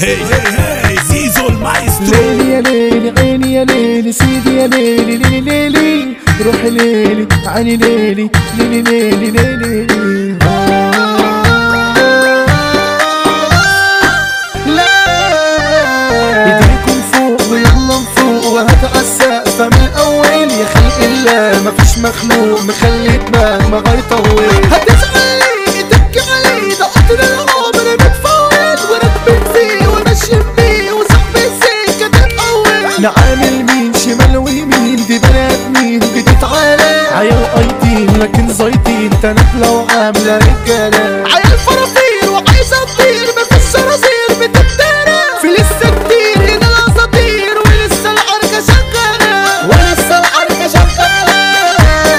هي هي هي زيزو المايسترو ليلي يا ليلي عيني يا ليلي سيدي يا ليلي ليلي ليلي روحي ليلي عيني ليلي ليلي ليلي ليلي لا ايديكم فوق ويلا نفوق وهات عالسقف من الاول يا خلق الله مفيش مخلوق مخلي دماغ ما غيطول هتزعلي تبكي علي ده قطر العمر متفوت وراكبين فيه وماشيين بيه وصاحبي السكه تتقوي نعامل مين شمال ويمين دي بني ادمين بتتعالى عيال قايطين لكن زايطين تنابلة وعاملة رجالة عيال فرافير وعايزة تطير مفيش صراصير بتبتدى في لسه كتير هنا الاساطير ولسه العركة شغالة ولسه العركة شغالة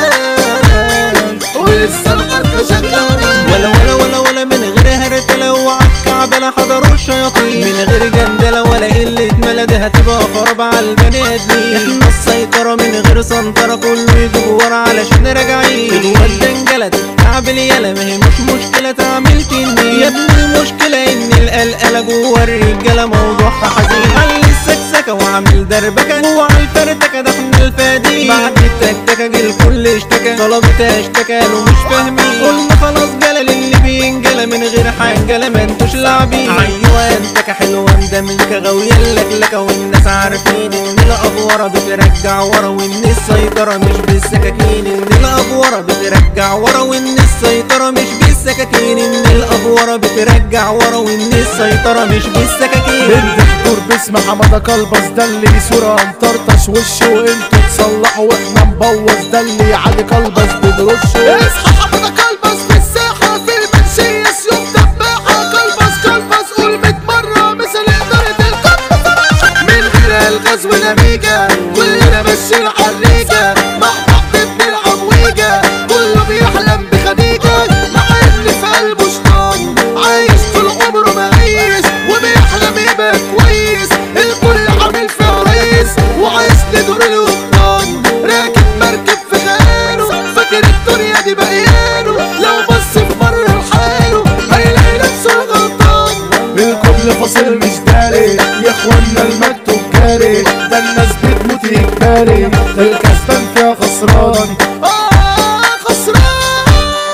ولسه العركة شغالة ولا ولا ولا ولا من غير هرتلة وعالكعبة لا حضروا الشياطين من غير جندلة ولا قلة ملا دي هتبقى خراب على البني ادمين احنا السيطرة من غير سنطرة كله يجيب ورا علشان راجعين الواد ده انجلد اعمل يلا ما هي مش مشكلة تعمل تنين يا ابني المشكلة ان القلقلة جوه الرجالة موضوعها حزين قال السكسكة وعامل دربكة وعلى الفرتكة ده احنا الفادين بعد التكتكة جه الكل اشتكى طلبتها اشتكى له مش فاهمين قلنا خلاص جلل اللي بينجلى من غير حنجلة ما انتوش لاعبين ايوه انتك حلوة مدملكة غاوية اللكلكة والناس عارفين ان الافورة بترجع ورا وان السيطرة مش بالسكاكين ان الافورة بترجع ورا وان السيطرة مش بالسكاكين ان الافورة بترجع ورا وان السيطرة مش بالسكاكين الدكتور باسم حمادة كلبس ده اللي صورة مطرطش وشه انتوا تصلحوا واحنا نبوظ ده اللي علي كلبس بنرشه اصحى حمادة كلبس في الساحة في المنشية سيوف دباحة كلبس كلبس قول 100 مرة مثل إدارة القبة صراحة من غير الغاز والأميجا كلنا ماشيين عالريجة مع بعض بنلعب ويجا كله بيحلم بخديجة مع اللي في قلبه شيطان عايش طول عمره مقيس وبيحلم يبقى كويس الكل عامل فيها ريس وعايز لدور القبطان راكب مركب في خياله فاكر الدنيا دي بقيانه لو بص في مرة لحاله هيلاقي نفسه غلطان الكل فاصل مش داري يا اخوانا المكتوب جاري ده الناس بتموت اجباري ده الكسبان فيها خسران اه خسران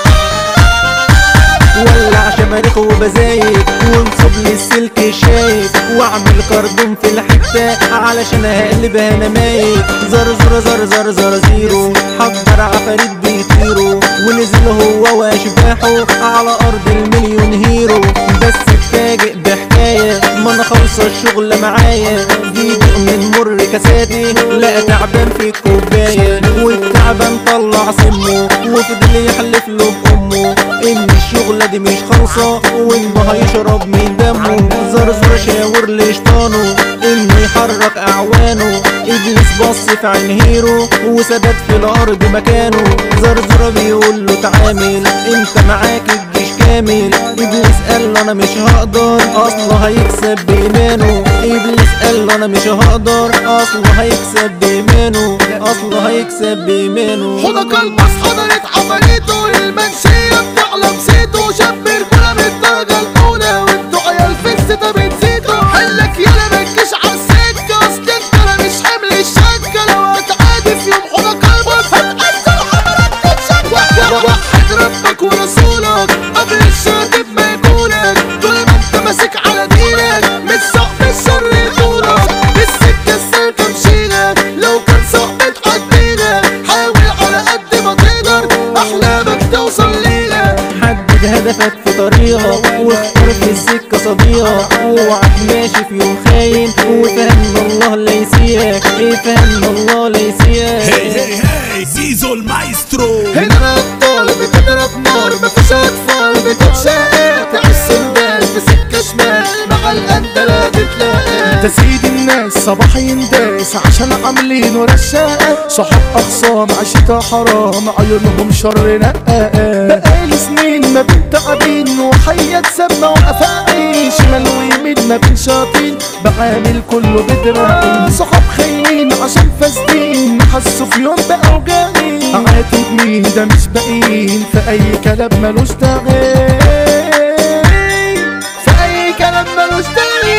ولع شماريخ وبزايد وانصب لي السلك شايف واعمل كردون في الحتة علشان اقلبها نمايل زر زر زر زر زر زيرو حضر عفاريت بيطيروا ونزل هو واشباحه على ارض المليون هيرو بس اتفاجئ بحكاية ما انا خالصة الشغل معايا جيت من مر كاساتي لا تعبان في الكوباية والتعبان طلع سمه وفضل يحلف له بامه ان الشغلة دي مش خالصة وانه هيشرب من دمه زرزور شاور لشطانه انه يحرك اعوانه ابليس بص في عين هيرو وثبت في الارض مكانه زرزور بيقول له تعامل انت معاك الجيش كامل ابليس قال له انا مش هقدر اصله هيكسب بايمانه ابليس قال له انا مش هقدر اصله هيكسب بايمانه اصله هيكسب بايمانه حوضة كلبس حضرت عمليته المنشية بتعلم سيته شاب رجولة من الدرجة الأولى وانتوا عيال في الستة بتزيدوا حلك يالا متجيش عالسكة أصل انت أنا مش حمل الشكة لو هتعادي في يوم حوضة كلبس هتأثر حضرات تتشكى وحد ربك ورسولك قبل الشاتب ما يكونك طول ما انت ماسك على دينك مش صعب الشر يخونك السكة السالكة مشينا لو كان صعب تعدينا حاول على قد ما تقدر أحلامك توصل لينا حدد هدفك في طريقك واختار في السكة صديقك اوعك ماشي في يوم خاين وفهم الله لا يسيئك ايه فهم الله لا هي يسيئك هي هي زيزو المايسترو هنا أبطال بتضرب نار مفيش أطفال بتتشقى تعيش سندال في سكة شمال مع الأندلة تتلاقى تسيد الناس صباح ينداس عشان عاملين رشاقة صحاب أخصام عشتها حرام عيونهم شر نقاقة بقالي سنين ما بين تعبين وحياة سما وأفاعي شمال ويمين ما بين شاطين بعامل كله بدراعي صحاب خاينين عشان فاسدين حسوا في يوم بأوجاعي عاتب مين ده مش باقيين في أي كلام ملوش داعي في أي كلام ملوش داعي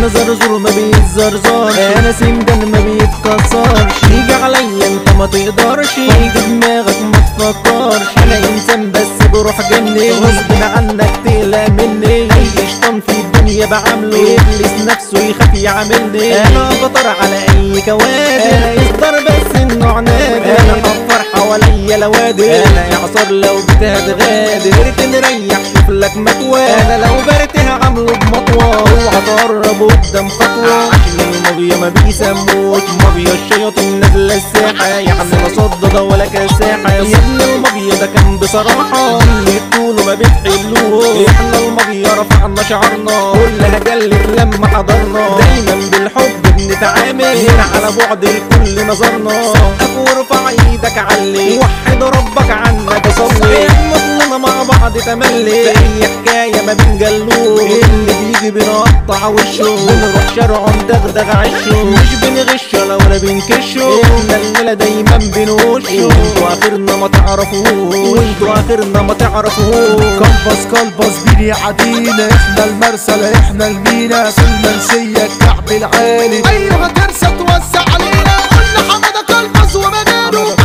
انا زرزور ما بيتزرزرش انا سندان ما بيتكسرش يجي عليا انت ما تقدرش فضي دماغك ما تفكرش انا انسان بس بروح جني غصب عنك تقلق مني اي شيطان في الدنيا بعامله ابليس نفسه يخاف يعاملني انا بطر على اي كوادر انا يصدر بس النوع نادر انا حفر حواليا لوادر انا اعصر لو بتهد غادر تنريح شوف لك مكوى انا لو برتها عامله بمطوى اوعى تقرب قدام خطوه عشان المافيا ما بيسموش مافيا الشياطين نازله الساحه يعني لا صدده ولا كساحه يا ابن المافيا ده كان بصراحه اللي طوله ما بتحلوه احنا المافيا رفعنا شعرنا كلها جلت لما حضرنا دايما بالحب بنتعامل هنا على بعد الكل نظرنا سقف وارفع ايدك علي وحد ربك عنك صلي احنا مع بعض تملي في اي حكايه ما بنجلوه اللي بيجي بنقطع وشه بنروح شارعه ندغدغ عشه مش بنغش ولا بنكشه احنا الليله دايما بنوشه وانتوا اخرنا ما تعرفوه وانتوا اخرنا ما تعرفوه كلبس كلبس بيني عدينا احنا المرسل احنا المينا في المنسية الكعب العالي ايوه ترسى توسع علينا قلنا حمادة كلبس ومجاله